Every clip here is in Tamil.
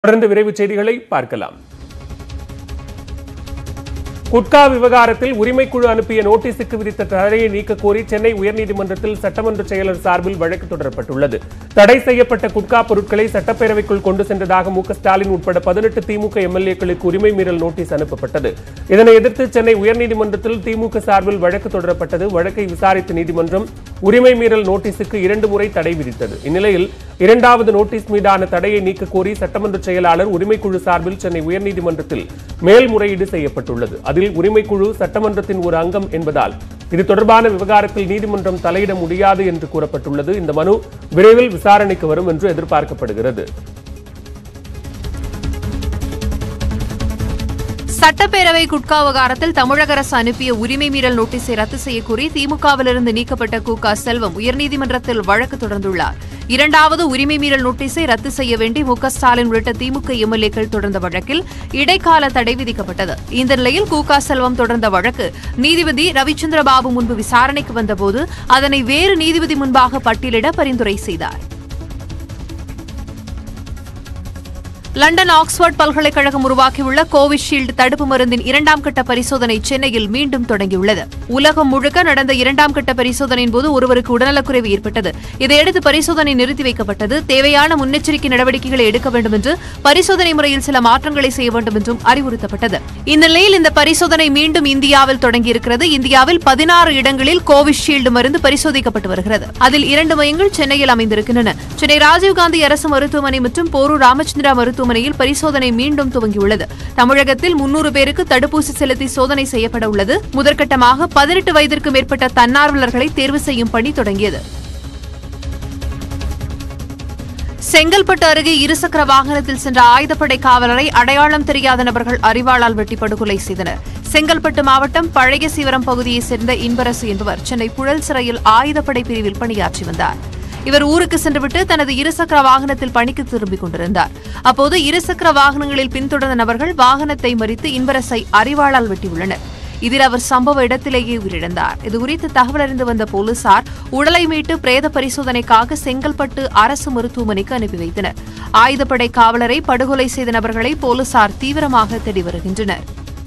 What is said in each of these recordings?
தொடர்ந்து விரைவு செய்திகளை பார்க்கலாம் குட்கா விவகாரத்தில் உரிமைக்குழு அனுப்பிய நோட்டீஸுக்கு விதித்த தடையை நீக்க கோரி சென்னை உயர்நீதிமன்றத்தில் சட்டமன்ற செயலர் சார்பில் வழக்கு தொடரப்பட்டுள்ளது தடை செய்யப்பட்ட குட்கா பொருட்களை சட்டப்பேரவைக்குள் கொண்டு சென்றதாக மு க ஸ்டாலின் உட்பட பதினெட்டு திமுக எம்எல்ஏக்களுக்கு உரிமை மீறல் நோட்டீஸ் அனுப்பப்பட்டது இதனை எதிர்த்து சென்னை உயர்நீதிமன்றத்தில் திமுக சார்பில் வழக்கு தொடரப்பட்டது வழக்கை விசாரித்த நீதிமன்றம் உரிமை மீறல் நோட்டீஸுக்கு இரண்டு முறை தடை விதித்தது இந்நிலையில் இரண்டாவது நோட்டீஸ் மீதான தடையை நீக்க கோரி சட்டமன்ற செயலாளர் உரிமைக்குழு சார்பில் சென்னை உயர்நீதிமன்றத்தில் மேல்முறையீடு செய்யப்பட்டுள்ளது அதில் உரிமைக்குழு சட்டமன்றத்தின் ஒரு அங்கம் என்பதால் இது தொடர்பான விவகாரத்தில் நீதிமன்றம் தலையிட முடியாது என்று கூறப்பட்டுள்ளது இந்த மனு விரைவில் விசாரணைக்கு வரும் என்று எதிர்பார்க்கப்படுகிறது சட்டப்பேரவை குட்கா விவகாரத்தில் தமிழக அரசு அனுப்பிய உரிமை மீறல் நோட்டீஸை ரத்து செய்யக்கோரி திமுகவிலிருந்து நீக்கப்பட்ட கு க செல்வம் உயர்நீதிமன்றத்தில் வழக்கு தொடர்ந்துள்ளார் இரண்டாவது உரிமை மீறல் நோட்டீஸை ரத்து செய்ய வேண்டி மு க ஸ்டாலின் உள்ளிட்ட திமுக எம்எல்ஏக்கள் தொடர்ந்த வழக்கில் இடைக்கால தடை விதிக்கப்பட்டது இந்த நிலையில் கு க செல்வம் தொடர்ந்த வழக்கு நீதிபதி ரவிச்சந்திர பாபு முன்பு விசாரணைக்கு வந்தபோது அதனை வேறு நீதிபதி முன்பாக பட்டியலிட பரிந்துரை செய்தார் லண்டன் ஆக்ஸ்போர்ட் பல்கலைக்கழகம் உருவாக்கியுள்ள கோவிஷீல்டு தடுப்பு மருந்தின் இரண்டாம் கட்ட பரிசோதனை சென்னையில் மீண்டும் தொடங்கியுள்ளது உலகம் முழுக்க நடந்த இரண்டாம் கட்ட பரிசோதனையின் போது ஒருவருக்கு உடல்நலக்குறைவு ஏற்பட்டது இதையடுத்து பரிசோதனை நிறுத்தி வைக்கப்பட்டது தேவையான முன்னெச்சரிக்கை நடவடிக்கைகளை எடுக்க வேண்டும் என்று பரிசோதனை முறையில் சில மாற்றங்களை செய்ய வேண்டும் என்றும் அறிவுறுத்தப்பட்டது இந்நிலையில் இந்த பரிசோதனை மீண்டும் இந்தியாவில் தொடங்கியிருக்கிறது இந்தியாவில் பதினாறு இடங்களில் கோவிஷீல்டு மருந்து பரிசோதிக்கப்பட்டு வருகிறது அதில் இரண்டு மையங்கள் சென்னையில் அமைந்திருக்கின்றன சென்னை ராஜீவ்காந்தி அரசு மருத்துவமனை மற்றும் போரூர் ராமச்சந்திரா மருத்துவமனையில் பரிசோதனை மீண்டும் துவங்கியுள்ளது தமிழகத்தில் முன்னூறு பேருக்கு தடுப்பூசி செலுத்தி சோதனை செய்யப்பட உள்ளது முதற்கட்டமாக பதினெட்டு வயதிற்கு மேற்பட்ட தன்னார்வலர்களை தேர்வு செய்யும் பணி தொடங்கியது செங்கல்பட்டு அருகே இருசக்கர வாகனத்தில் சென்ற ஆயுதப்படை காவலரை அடையாளம் தெரியாத நபர்கள் அறிவாளால் வெட்டி படுகொலை செய்தனர் செங்கல்பட்டு மாவட்டம் பழைய சிவரம் பகுதியைச் சேர்ந்த இன்பரசு என்பவர் சென்னை புழல் சிறையில் ஆயுதப்படை பிரிவில் பணியாற்றி வந்தார் இவர் ஊருக்கு சென்றுவிட்டு தனது இருசக்கர வாகனத்தில் பணிக்கு திரும்பிக் கொண்டிருந்தார் அப்போது இருசக்கர வாகனங்களில் பின்தொடர்ந்த நபர்கள் வாகனத்தை மறித்து இன்பரசை அறிவாளால் வெட்டியுள்ளனர் இதில் அவர் சம்பவ இடத்திலேயே உயிரிழந்தார் இதுகுறித்து தகவல் அறிந்து வந்த போலீசார் உடலை மீட்டு பிரேத பரிசோதனைக்காக செங்கல்பட்டு அரசு மருத்துவமனைக்கு அனுப்பி வைத்தனர் ஆயுதப்படை காவலரை படுகொலை செய்த நபர்களை போலீசார் தீவிரமாக தேடி வருகின்றனர்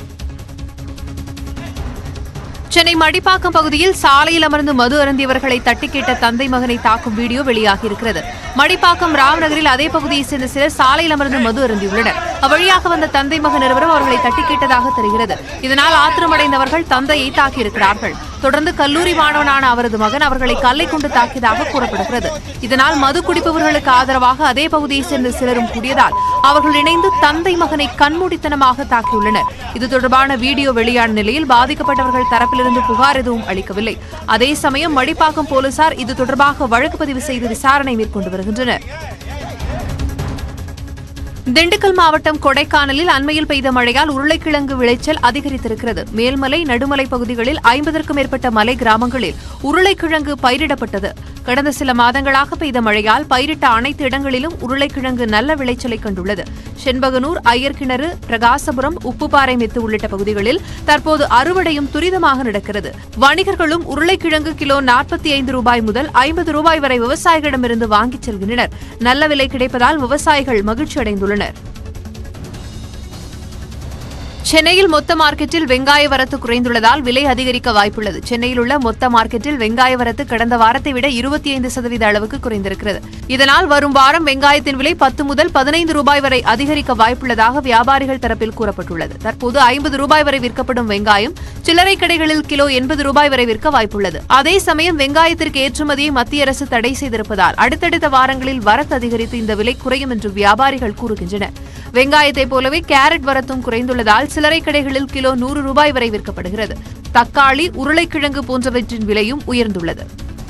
சென்னை மடிப்பாக்கம் பகுதியில் சாலையில் அமர்ந்து மது அருந்தியவர்களை தட்டி கேட்ட தந்தை மகனை தாக்கும் வீடியோ வெளியாகியிருக்கிறது மடிப்பாக்கம் ராம்நகரில் அதே பகுதியைச் சேர்ந்த சிலர் சாலையில் அமர்ந்து மது அருந்தியுள்ளனர் அவ்வழியாக வந்த தந்தை மகன் இருவரும் அவர்களை தட்டி கேட்டதாக தெரிகிறது இதனால் ஆத்திரமடைந்தவர்கள் தந்தையை தாக்கியிருக்கிறார்கள் தொடர்ந்து கல்லூரி மாணவனான அவரது மகன் அவர்களை கல்லை கொண்டு தாக்கியதாக கூறப்படுகிறது இதனால் மது குடிப்பவர்களுக்கு ஆதரவாக அதே பகுதியைச் சேர்ந்த சிலரும் கூடியதால் அவர்கள் இணைந்து தந்தை மகனை கண்மூடித்தனமாக தாக்கியுள்ளனர் இது தொடர்பான வீடியோ வெளியான நிலையில் பாதிக்கப்பட்டவர்கள் தரப்பிலிருந்து புகார் எதுவும் அளிக்கவில்லை அதே சமயம் மடிப்பாக்கம் போலீசார் இது தொடர்பாக வழக்கு பதிவு செய்து விசாரணை மேற்கொண்டு வருகின்றனர் திண்டுக்கல் மாவட்டம் கொடைக்கானலில் அண்மையில் பெய்த மழையால் உருளைக்கிழங்கு விளைச்சல் அதிகரித்திருக்கிறது மேல்மலை நடுமலை பகுதிகளில் ஐம்பதற்கும் மேற்பட்ட மலை கிராமங்களில் உருளைக்கிழங்கு பயிரிடப்பட்டது கடந்த சில மாதங்களாக பெய்த மழையால் பயிரிட்ட அனைத்து இடங்களிலும் உருளைக்கிழங்கு நல்ல விளைச்சலை கண்டுள்ளது செண்பகனூர் ஐயர்கிணறு பிரகாசபுரம் உப்புப்பாறை மெத்து உள்ளிட்ட பகுதிகளில் தற்போது அறுவடையும் துரிதமாக நடக்கிறது வணிகர்களும் உருளைக்கிழங்கு கிலோ நாற்பத்தி ஐந்து ரூபாய் முதல் ஐம்பது ரூபாய் வரை விவசாயிகளிடமிருந்து வாங்கிச் செல்கின்றனர் நல்ல விலை கிடைப்பதால் விவசாயிகள் மகிழ்ச்சி அடைந்துள்ளனர் சென்னையில் மொத்த மார்க்கெட்டில் வெங்காய வரத்து குறைந்துள்ளதால் விலை அதிகரிக்க வாய்ப்புள்ளது சென்னையில் உள்ள மொத்த மார்க்கெட்டில் வெங்காய வரத்து கடந்த வாரத்தை விட இருபத்தி ஐந்து சதவீத அளவுக்கு குறைந்திருக்கிறது இதனால் வரும் வாரம் வெங்காயத்தின் விலை பத்து முதல் பதினைந்து ரூபாய் வரை அதிகரிக்க வாய்ப்புள்ளதாக வியாபாரிகள் தரப்பில் கூறப்பட்டுள்ளது தற்போது ஐம்பது ரூபாய் வரை விற்கப்படும் வெங்காயம் சில்லறை கடைகளில் கிலோ எண்பது ரூபாய் வரை விற்க வாய்ப்புள்ளது அதே சமயம் வெங்காயத்திற்கு ஏற்றுமதியை மத்திய அரசு தடை செய்திருப்பதால் அடுத்தடுத்த வாரங்களில் வரத்து அதிகரித்து இந்த விலை குறையும் என்று வியாபாரிகள் கூறுகின்றனர் வெங்காயத்தைப் போலவே கேரட் வரத்தும் குறைந்துள்ளதால் சில்லறை கடைகளில் கிலோ நூறு ரூபாய் வரை விற்கப்படுகிறது தக்காளி உருளைக்கிழங்கு போன்றவற்றின் விலையும் உயர்ந்துள்ளது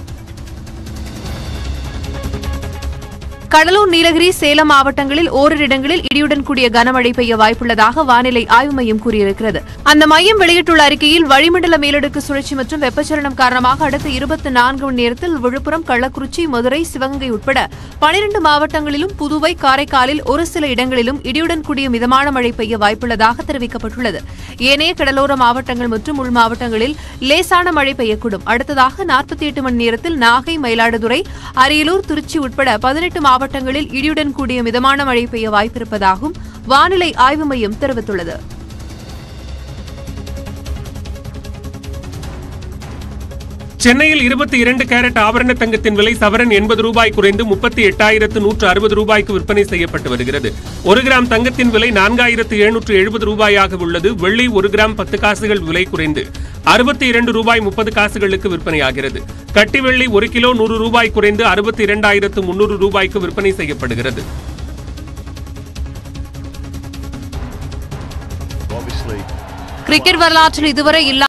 கடலூர் நீலகிரி சேலம் மாவட்டங்களில் ஓரிரு இடங்களில் இடியுடன் கூடிய கனமழை பெய்ய வாய்ப்புள்ளதாக வானிலை ஆய்வு மையம் கூறியிருக்கிறது அந்த மையம் வெளியிட்டுள்ள அறிக்கையில் வளிமண்டல மேலடுக்கு சுழற்சி மற்றும் வெப்பச்சலனம் காரணமாக அடுத்த இருபத்தி நான்கு மணி நேரத்தில் விழுப்புரம் கள்ளக்குறிச்சி மதுரை சிவகங்கை உட்பட பனிரண்டு மாவட்டங்களிலும் புதுவை காரைக்காலில் ஒரு சில இடங்களிலும் இடியுடன் கூடிய மிதமான மழை பெய்ய வாய்ப்புள்ளதாக தெரிவிக்கப்பட்டுள்ளது ஏனைய கடலோர மாவட்டங்கள் மற்றும் உள் மாவட்டங்களில் லேசான மழை பெய்யக்கூடும் அடுத்ததாக நாற்பத்தி எட்டு மணி நேரத்தில் நாகை மயிலாடுதுறை அரியலூர் திருச்சி உட்பட பதினெட்டு மாவட்ட மாவட்டங்களில் இடியுடன் கூடிய மிதமான மழை பெய்ய வாய்ப்பிருப்பதாகவும் வானிலை ஆய்வு மையம் தெரிவித்துள்ளது சென்னையில் இருபத்தி இரண்டு கேரட் ஆபரண தங்கத்தின் விலை சவரன் எண்பது ரூபாய் குறைந்து முப்பத்தி எட்டாயிரத்து நூற்று அறுபது ரூபாய்க்கு விற்பனை செய்யப்பட்டு வருகிறது ஒரு கிராம் தங்கத்தின் விலை நான்காயிரத்து எழுநூற்று எழுபது ரூபாயாக உள்ளது வெள்ளி ஒரு கிராம் பத்து காசுகள் விலை குறைந்து அறுபத்தி இரண்டு ரூபாய் முப்பது காசுகளுக்கு விற்பனையாகிறது கட்டி வெள்ளி ஒரு கிலோ நூறு ரூபாய் குறைந்து அறுபத்தி இரண்டாயிரத்து முன்னூறு ரூபாய்க்கு விற்பனை செய்யப்படுகிறது Obviously, கிரிக்கெட் வரலாற்றில் இதுவரை இல்லா